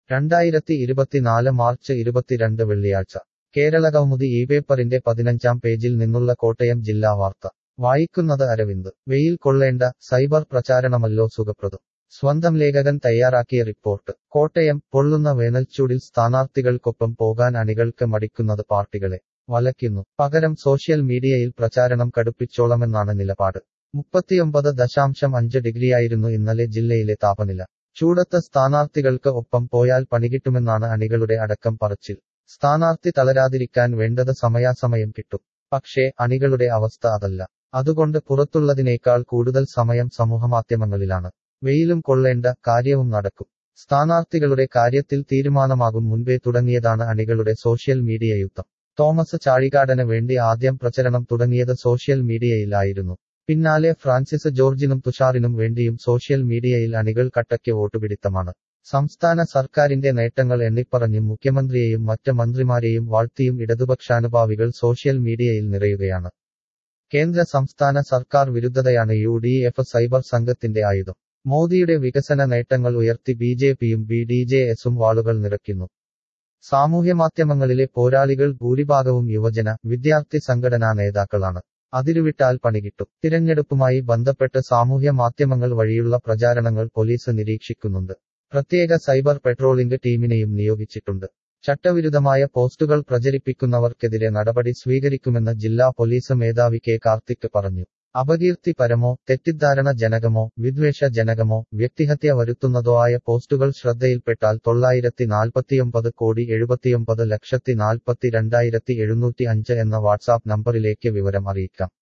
രണ്ടായിരത്തി ഇരുപത്തിനാല് മാർച്ച് ഇരുപത്തിരണ്ട് വെള്ളിയാഴ്ച കേരള കൗമുദി ഈ പേപ്പറിന്റെ പതിനഞ്ചാം പേജിൽ നിന്നുള്ള കോട്ടയം ജില്ലാ വാർത്ത വായിക്കുന്നത് അരവിന്ദ് വെയിൽ കൊള്ളേണ്ട സൈബർ പ്രചാരണമല്ലോ സുഖപ്രദം സ്വന്തം ലേഖകൻ തയ്യാറാക്കിയ റിപ്പോർട്ട് കോട്ടയം പൊള്ളുന്ന വേനൽച്ചൂടിൽ സ്ഥാനാർത്ഥികൾക്കൊപ്പം പോകാൻ അണികൾക്ക് മടിക്കുന്നത് പാർട്ടികളെ വലയ്ക്കുന്നു പകരം സോഷ്യൽ മീഡിയയിൽ പ്രചാരണം കടുപ്പിച്ചോളമെന്നാണ് നിലപാട് മുപ്പത്തിയൊമ്പത് ദശാംശം അഞ്ച് ഡിഗ്രിയായിരുന്നു ഇന്നലെ ജില്ലയിലെ താപനില ചൂടത്ത് സ്ഥാനാർത്ഥികൾക്ക് ഒപ്പം പോയാൽ പണികിട്ടുമെന്നാണ് അണികളുടെ അടക്കം പറച്ചിൽ സ്ഥാനാർത്ഥി തളരാതിരിക്കാൻ വേണ്ടത് സമയാസമയം കിട്ടും പക്ഷേ അണികളുടെ അവസ്ഥ അതല്ല അതുകൊണ്ട് പുറത്തുള്ളതിനേക്കാൾ കൂടുതൽ സമയം സമൂഹമാധ്യമങ്ങളിലാണ് വെയിലും കൊള്ളേണ്ട കാര്യവും നടക്കും സ്ഥാനാർത്ഥികളുടെ കാര്യത്തിൽ തീരുമാനമാകും മുൻപേ തുടങ്ങിയതാണ് അണികളുടെ സോഷ്യൽ മീഡിയ യുദ്ധം തോമസ് ചാഴികാടന് വേണ്ടി ആദ്യം പ്രചരണം തുടങ്ങിയത് സോഷ്യൽ മീഡിയയിലായിരുന്നു പിന്നാലെ ഫ്രാൻസിസ് ജോർജിനും തുഷാറിനും വേണ്ടിയും സോഷ്യൽ മീഡിയയിൽ അണികൾ കട്ടയ്ക്ക് വോട്ടുപിടിത്തമാണ് സംസ്ഥാന സർക്കാരിന്റെ നേട്ടങ്ങൾ എണ്ണിപ്പറഞ്ഞും മുഖ്യമന്ത്രിയെയും മറ്റ് മന്ത്രിമാരെയും വാഴ്ത്തിയും ഇടതുപക്ഷാനുഭാവികൾ സോഷ്യൽ മീഡിയയിൽ നിറയുകയാണ് കേന്ദ്ര സംസ്ഥാന സർക്കാർ വിരുദ്ധതയാണ് യു ഡി എഫ് സൈബർ സംഘത്തിന്റെ ആയുധം മോദിയുടെ വികസന നേട്ടങ്ങൾ ഉയർത്തി ബി ജെ പിയും ബി ഡി ജെ എസും വാളുകൾ നിറയ്ക്കുന്നു സാമൂഹ്യമാധ്യമങ്ങളിലെ പോരാളികൾ ഭൂരിഭാഗവും യുവജന വിദ്യാർത്ഥി സംഘടനാ നേതാക്കളാണ് അതിരുവിട്ടാൽ പണികിട്ടും തിരഞ്ഞെടുപ്പുമായി ബന്ധപ്പെട്ട് സാമൂഹ്യ മാധ്യമങ്ങൾ വഴിയുള്ള പ്രചാരണങ്ങൾ പോലീസ് നിരീക്ഷിക്കുന്നുണ്ട് പ്രത്യേക സൈബർ പെട്രോളിംഗ് ടീമിനെയും നിയോഗിച്ചിട്ടുണ്ട് ചട്ടവിരുദ്ധമായ പോസ്റ്റുകൾ പ്രചരിപ്പിക്കുന്നവർക്കെതിരെ നടപടി സ്വീകരിക്കുമെന്ന് ജില്ലാ പോലീസ് മേധാവി കെ കാർത്തിക് പറഞ്ഞു അപകീർത്തി പരമോ തെറ്റിദ്ധാരണ ജനകമോ വിദ്വേഷ ജനകമോ വ്യക്തിഹത്യ വരുത്തുന്നതോ ആയ പോസ്റ്റുകൾ ശ്രദ്ധയിൽപ്പെട്ടാൽ തൊള്ളായിരത്തി നാൽപ്പത്തിയൊമ്പത് കോടി എഴുപത്തിയൊമ്പത് ലക്ഷത്തി നാൽപ്പത്തി രണ്ടായിരത്തി എഴുന്നൂറ്റി അഞ്ച് എന്ന വാട്സാപ്പ് നമ്പറിലേക്ക് വിവരം അറിയിക്കാം